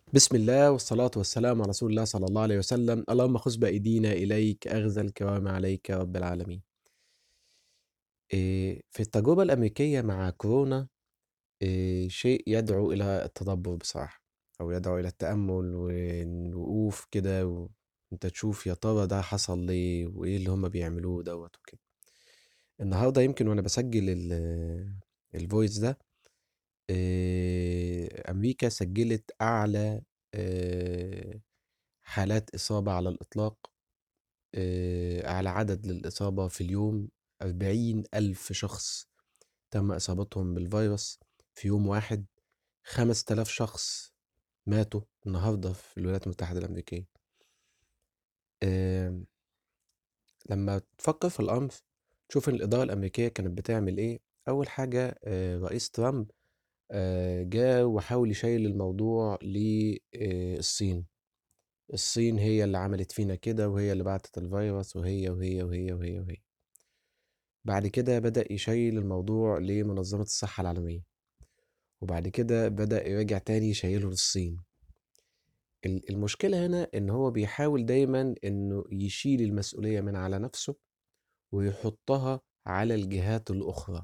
بسم الله والصلاة والسلام على رسول الله صلى الله عليه وسلم اللهم خذ بأيدينا إليك أخذ الكرام عليك يا رب العالمين إيه، في التجربة الأمريكية مع كورونا إيه، شيء يدعو إلى التدبر بصراحة أو يدعو إلى التأمل والوقوف كده وأنت تشوف يا ترى ده حصل ليه وإيه اللي هما بيعملوه دوت وكده النهاردة يمكن وأنا بسجل ال- الفويس ده إيه، أمريكا سجلت أعلى إيه، حالات إصابة على الإطلاق آه، أعلى عدد للإصابة في اليوم أربعين ألف شخص تم إصابتهم بالفيروس في يوم واحد خمس تلاف شخص ماتوا النهاردة في الولايات المتحدة الأمريكية آم، لما تفكر في الأمر تشوف إن الإدارة الأمريكية كانت بتعمل إيه أول حاجة آه، رئيس ترامب آه، جا وحاول يشيل الموضوع للصين الصين هي اللي عملت فينا كده وهي اللي بعتت الفيروس وهي وهي وهي وهي وهي بعد كده بدأ يشيل الموضوع لمنظمة الصحة العالمية وبعد كده بدأ يرجع تاني يشيله للصين ال- المشكلة هنا إن هو بيحاول دايما إنه يشيل المسؤولية من على نفسه ويحطها على الجهات الأخرى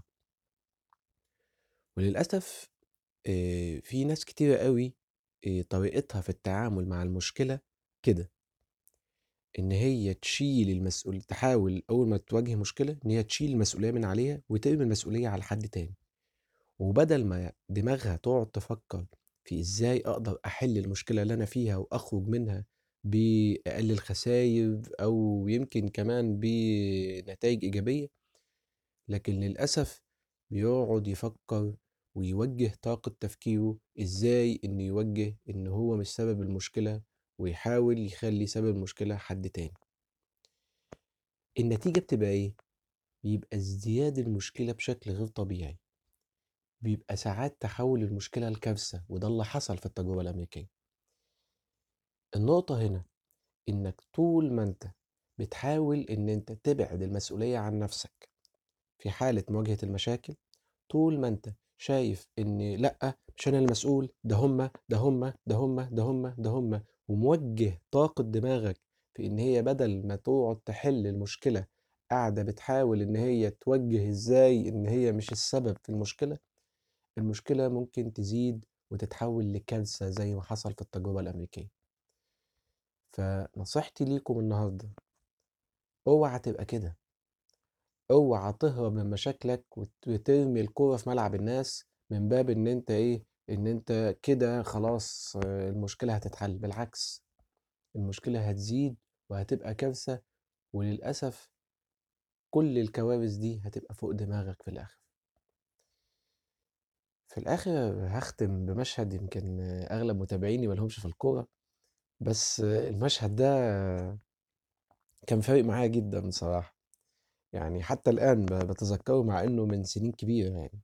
وللأسف آه، في ناس كتيرة قوي آه، طريقتها في التعامل مع المشكلة كده إن هي تشيل المسؤول تحاول أول ما تواجه مشكلة إن هي تشيل المسؤولية من عليها وترمي المسؤولية على حد تاني وبدل ما دماغها تقعد تفكر في إزاي أقدر أحل المشكلة اللي أنا فيها وأخرج منها بأقل الخسائر أو يمكن كمان بنتائج إيجابية لكن للأسف بيقعد يفكر ويوجه طاقة تفكيره إزاي إنه يوجه إن هو مش سبب المشكلة ويحاول يخلي سبب المشكلة حد تاني النتيجة بتبقى إيه؟ بيبقى ازدياد المشكلة بشكل غير طبيعي بيبقى ساعات تحول المشكلة لكارثة وده اللي حصل في التجربة الأمريكية النقطة هنا إنك طول ما أنت بتحاول إن أنت تبعد المسؤولية عن نفسك في حالة مواجهة المشاكل طول ما أنت شايف إن لأ مش أنا المسؤول ده هما ده هما ده هما ده هما ده هما وموجه طاقة دماغك في إن هي بدل ما تقعد تحل المشكلة قاعدة بتحاول إن هي توجه إزاي إن هي مش السبب في المشكلة المشكلة ممكن تزيد وتتحول لكارثة زي ما حصل في التجربة الأمريكية فنصيحتي ليكم النهاردة اوعى تبقى كده اوعى تهرب من مشاكلك وت- وترمي الكورة في ملعب الناس من باب ان انت ايه ان انت كده خلاص آه، المشكلة هتتحل بالعكس المشكلة هتزيد وهتبقى كارثة وللأسف كل الكوارث دي هتبقى فوق دماغك في الآخر في الآخر هختم بمشهد يمكن أغلب متابعيني ملهمش في الكورة بس المشهد ده كان فارق معايا جدا صراحة يعني حتى الآن ب- بتذكره مع إنه من سنين كبيرة يعني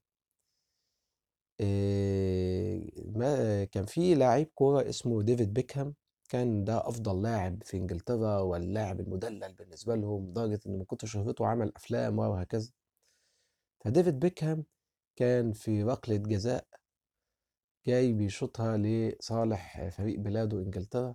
إيه، ما كان في لاعب كورة اسمه ديفيد بيكهام كان ده أفضل لاعب في إنجلترا واللاعب المدلل بالنسبة لهم لدرجة إن من كتر شهرته عمل أفلام وهكذا فديفيد بيكهام كان في ركلة جزاء جاي بيشوطها لصالح فريق بلاده إنجلترا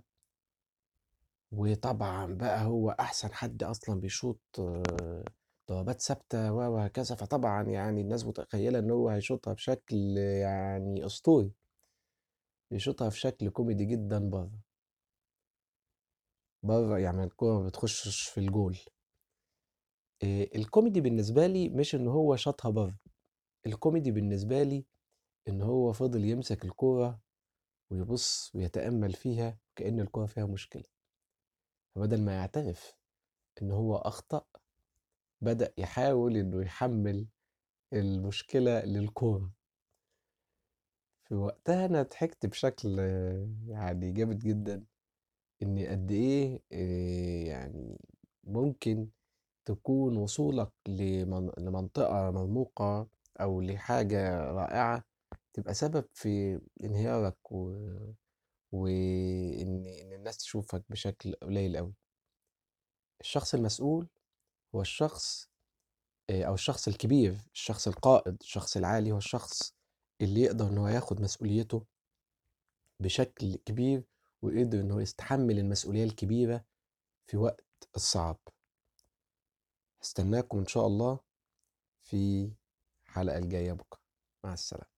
وطبعا بقى هو أحسن حد أصلا بيشوط آه، ضربات ثابتة و- وهكذا فطبعا يعني الناس متخيلة إن هو هيشوطها بشكل يعني أسطوري بيشوطها في شكل كوميدي جدا بره بره يعني الكورة ما بتخشش في الجول إيه، الكوميدي بالنسبة لي مش إن هو شاطها بره الكوميدي بالنسبة لي إن هو فضل يمسك الكورة ويبص ويتأمل فيها كأن الكورة فيها مشكلة فبدل ما يعترف إن هو أخطأ بدأ يحاول إنه يحمل المشكلة للكورة في وقتها أنا ضحكت بشكل آه، يعني جامد جدا إن قد إيه آه، يعني ممكن تكون وصولك لمن- لمنطقة مرموقة أو لحاجة رائعة تبقى سبب في انهيارك و... وإن إن الناس تشوفك بشكل قليل أوي الشخص المسؤول هو الشخص آه، أو الشخص الكبير الشخص القائد الشخص العالي هو الشخص اللي يقدر إن هو ياخد مسؤوليته بشكل كبير وقدر إن هو يستحمل المسؤولية الكبيرة في وقت الصعب هستناكم إن شاء الله في الحلقة الجاية بكرة مع السلامة